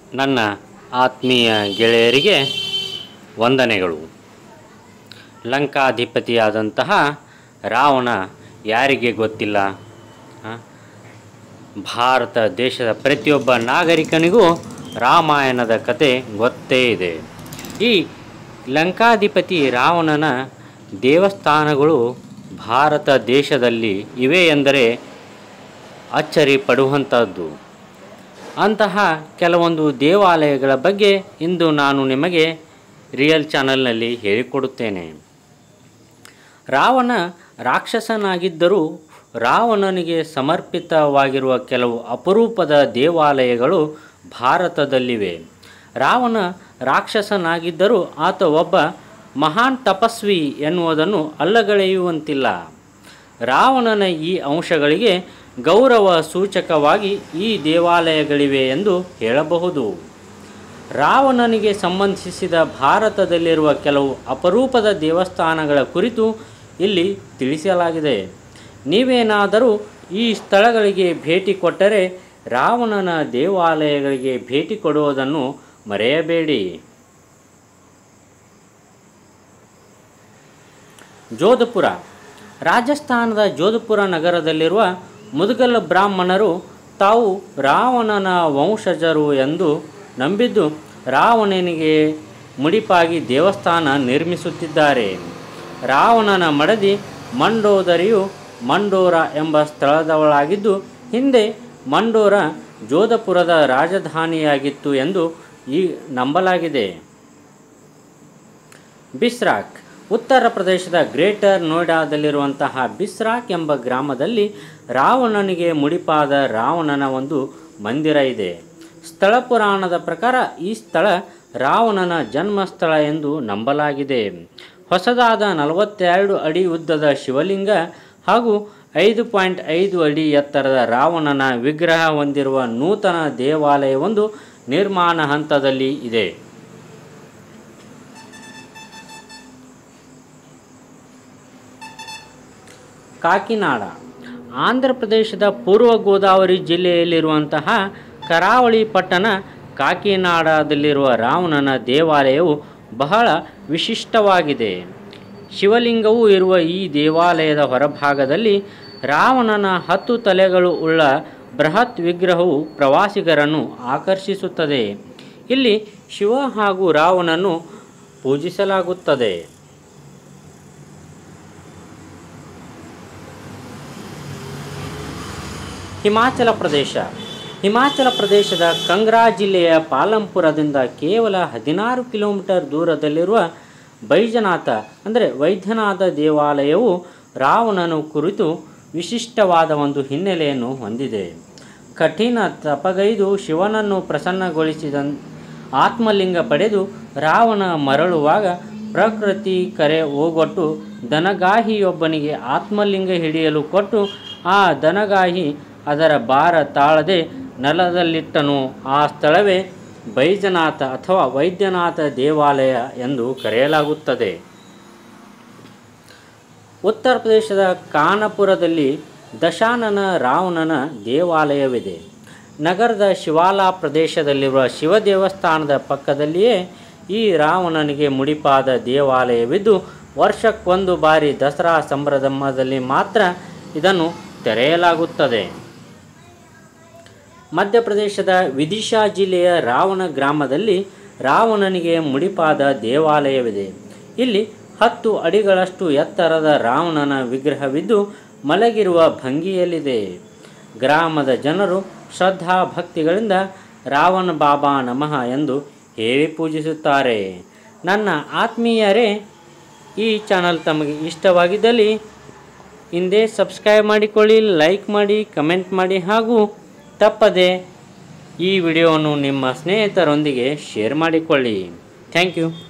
ನನ್ನ ಆತ್ಮೀಯ ಗೆಳೆಯರಿಗೆ ವಂದನೆಗಳು ಲಂಕಾಧಿಪತಿಯಾದಂತಹ ರಾವಣ ಯಾರಿಗೆ ಗೊತ್ತಿಲ್ಲ ಆ? ಭಾರತ ದೇಶದ ಪ್ರತಿಯೊಬ್ಬ ನಾಗರಿಕನಿಗೂ ರಾಮಾಯಣದ ಕತೆ ಗೊತ್ತೇ ಇದೆ ಈ ಲಂಕಾಧಿಪತಿ ರಾವಣನ ದೇವಸ್ಥಾನಗಳು ಭಾರತ ದೇಶದಲ್ಲಿ ಇವೆ ಎಂದರೆ ಅಚ್ಚರಿ ಪಡುವಂಥದ್ದು ಅಂತಹ ಕೆಲವೊಂದು ದೇವಾಲಯಗಳ ಬಗ್ಗೆ ಇಂದು ನಾನು ನಿಮಗೆ ರಿಯಲ್ ಚಾನಲ್ನಲ್ಲಿ ಹೇಳಿಕೊಡುತ್ತೇನೆ ರಾವಣ ರಾಕ್ಷಸನಾಗಿದ್ದರೂ ರಾವಣನಿಗೆ ಸಮರ್ಪಿತವಾಗಿರುವ ಕೆಲವು ಅಪರೂಪದ ದೇವಾಲಯಗಳು ಭಾರತದಲ್ಲಿವೆ ರಾವಣ ರಾಕ್ಷಸನಾಗಿದ್ದರೂ ಆತ ಒಬ್ಬ ಮಹಾನ್ ತಪಸ್ವಿ ಎನ್ನುವುದನ್ನು ಅಲ್ಲಗಳೆಯುವಂತಿಲ್ಲ ರಾವಣನ ಈ ಅಂಶಗಳಿಗೆ ಗೌರವ ಸೂಚಕವಾಗಿ ಈ ದೇವಾಲಯಗಳಿವೆ ಎಂದು ಹೇಳಬಹುದು ರಾವಣನಿಗೆ ಸಂಬಂಧಿಸಿದ ಭಾರತದಲ್ಲಿರುವ ಕೆಲವು ಅಪರೂಪದ ದೇವಸ್ಥಾನಗಳ ಕುರಿತು ಇಲ್ಲಿ ತಿಳಿಸಲಾಗಿದೆ ನೀವೇನಾದರೂ ಈ ಸ್ಥಳಗಳಿಗೆ ಭೇಟಿ ಕೊಟ್ಟರೆ ರಾವಣನ ದೇವಾಲಯಗಳಿಗೆ ಭೇಟಿ ಕೊಡುವುದನ್ನು ಮರೆಯಬೇಡಿ ಜೋಧಪುರ ರಾಜಸ್ಥಾನದ ಜೋಧಪುರ ನಗರದಲ್ಲಿರುವ ಮುದುಗಲ್ ಬ್ರಾಹ್ಮಣರು ತಾವು ರಾವಣನ ವಂಶಜರು ಎಂದು ನಂಬಿದ್ದು ರಾವಣನಿಗೆ ಮುಡಿಪಾಗಿ ದೇವಸ್ಥಾನ ನಿರ್ಮಿಸುತ್ತಿದ್ದಾರೆ ರಾವಣನ ಮಡದಿ ಮಂಡೋದರಿಯು ಮಂಡೋರ ಎಂಬ ಸ್ಥಳದವಳಾಗಿದ್ದು ಹಿಂದೆ ಮಂಡೋರ ಜೋಧಪುರದ ರಾಜಧಾನಿಯಾಗಿತ್ತು ಎಂದು ಈ ನಂಬಲಾಗಿದೆ ಬಿಸ್ರಾಕ್ ಉತ್ತರ ಪ್ರದೇಶದ ಗ್ರೇಟರ್ ನೋಯ್ಡಾದಲ್ಲಿರುವಂತಹ ಬಿಸ್ರಾಕ್ ಎಂಬ ಗ್ರಾಮದಲ್ಲಿ ರಾವಣನಿಗೆ ಮುಡಿಪಾದ ರಾವಣನ ಒಂದು ಮಂದಿರ ಇದೆ ಸ್ಥಳ ಪುರಾಣದ ಪ್ರಕಾರ ಈ ಸ್ಥಳ ರಾವಣನ ಜನ್ಮಸ್ಥಳ ಎಂದು ನಂಬಲಾಗಿದೆ ಹೊಸದಾದ ನಲವತ್ತೆರಡು ಅಡಿ ಉದ್ದದ ಶಿವಲಿಂಗ ಹಾಗೂ ಐದು ಪಾಯಿಂಟ್ ಐದು ಅಡಿ ಎತ್ತರದ ರಾವಣನ ವಿಗ್ರಹ ಹೊಂದಿರುವ ನೂತನ ದೇವಾಲಯವೊಂದು ನಿರ್ಮಾಣ ಹಂತದಲ್ಲಿ ಇದೆ ಕಾಕಿನಾಡ ಆಂಧ್ರ ಪ್ರದೇಶದ ಪೂರ್ವ ಗೋದಾವರಿ ಜಿಲ್ಲೆಯಲ್ಲಿರುವಂತಹ ಕರಾವಳಿ ಪಟ್ಟಣ ಕಾಕಿನಾಡದಲ್ಲಿರುವ ರಾವಣನ ದೇವಾಲಯವು ಬಹಳ ವಿಶಿಷ್ಟವಾಗಿದೆ ಶಿವಲಿಂಗವೂ ಇರುವ ಈ ದೇವಾಲಯದ ಹೊರಭಾಗದಲ್ಲಿ ರಾವಣನ ಹತ್ತು ತಲೆಗಳು ಉಳ್ಳ ಬೃಹತ್ ವಿಗ್ರಹವು ಪ್ರವಾಸಿಗರನ್ನು ಆಕರ್ಷಿಸುತ್ತದೆ ಇಲ್ಲಿ ಶಿವ ಹಾಗೂ ರಾವಣನು ಪೂಜಿಸಲಾಗುತ್ತದೆ ಹಿಮಾಚಲ ಪ್ರದೇಶ ಹಿಮಾಚಲ ಪ್ರದೇಶದ ಕಂಗ್ರಾ ಜಿಲ್ಲೆಯ ಪಾಲಂಪುರದಿಂದ ಕೇವಲ ಹದಿನಾರು ಕಿಲೋಮೀಟರ್ ದೂರದಲ್ಲಿರುವ ಬೈಜನಾಥ ಅಂದರೆ ವೈದ್ಯನಾಥ ದೇವಾಲಯವು ರಾವಣನ ಕುರಿತು ವಿಶಿಷ್ಟವಾದ ಒಂದು ಹಿನ್ನೆಲೆಯನ್ನು ಹೊಂದಿದೆ ಕಠಿಣ ತಪಗೈದು ಶಿವನನ್ನು ಪ್ರಸನ್ನಗೊಳಿಸಿದ ಆತ್ಮಲಿಂಗ ಪಡೆದು ರಾವಣ ಮರಳುವಾಗ ಪ್ರಕೃತಿ ಕರೆ ಓಗೊಟ್ಟು ದನಗಾಹಿಯೊಬ್ಬನಿಗೆ ಆತ್ಮಲಿಂಗ ಹಿಡಿಯಲು ಕೊಟ್ಟು ಆ ದನಗಾಹಿ ಅದರ ಭಾರ ತಾಳದೆ ನೆಲದಲ್ಲಿಟ್ಟನು ಆ ಸ್ಥಳವೇ ಬೈಜನಾಥ ಅಥವಾ ವೈದ್ಯನಾಥ ದೇವಾಲಯ ಎಂದು ಕರೆಯಲಾಗುತ್ತದೆ ಉತ್ತರ ಪ್ರದೇಶದ ಕಾನಪುರದಲ್ಲಿ ದಶಾನನ ರಾವಣನ ದೇವಾಲಯವಿದೆ ನಗರದ ಶಿವಾಲಾ ಪ್ರದೇಶದಲ್ಲಿರುವ ಶಿವ ದೇವಸ್ಥಾನದ ಪಕ್ಕದಲ್ಲಿಯೇ ಈ ರಾವಣನಿಗೆ ಮುಡಿಪಾದ ದೇವಾಲಯವಿದ್ದು ವರ್ಷಕ್ಕೊಂದು ಬಾರಿ ದಸರಾ ಸಂಭ್ರಮದಲ್ಲಿ ಮಾತ್ರ ಇದನ್ನು ತೆರೆಯಲಾಗುತ್ತದೆ ಮಧ್ಯಪ್ರದೇಶದ ವಿದಿಶಾ ಜಿಲ್ಲೆಯ ರಾವಣ ಗ್ರಾಮದಲ್ಲಿ ರಾವಣನಿಗೆ ಮುಡಿಪಾದ ದೇವಾಲಯವಿದೆ ಇಲ್ಲಿ ಹತ್ತು ಅಡಿಗಳಷ್ಟು ಎತ್ತರದ ರಾವಣನ ವಿಗ್ರಹವಿದ್ದು ಮಲಗಿರುವ ಭಂಗಿಯಲ್ಲಿದೆ ಗ್ರಾಮದ ಜನರು ಶ್ರದ್ಧಾ ಭಕ್ತಿಗಳಿಂದ ರಾವಣ ಬಾಬಾ ನಮಃ ಎಂದು ಹೇಳಿ ಪೂಜಿಸುತ್ತಾರೆ ನನ್ನ ಆತ್ಮೀಯರೇ ಈ ಚಾನಲ್ ತಮಗೆ ಇಷ್ಟವಾಗಿದ್ದಲ್ಲಿ ಹಿಂದೆ ಸಬ್ಸ್ಕ್ರೈಬ್ ಮಾಡಿಕೊಳ್ಳಿ ಲೈಕ್ ಮಾಡಿ ಕಮೆಂಟ್ ಮಾಡಿ ಹಾಗೂ ತಪ್ಪದೆ ಈ ವಿಡಿಯೋವನ್ನು ನಿಮ್ಮ ಸ್ನೇಹಿತರೊಂದಿಗೆ ಶೇರ್ ಮಾಡಿಕೊಳ್ಳಿ ಥ್ಯಾಂಕ್ ಯು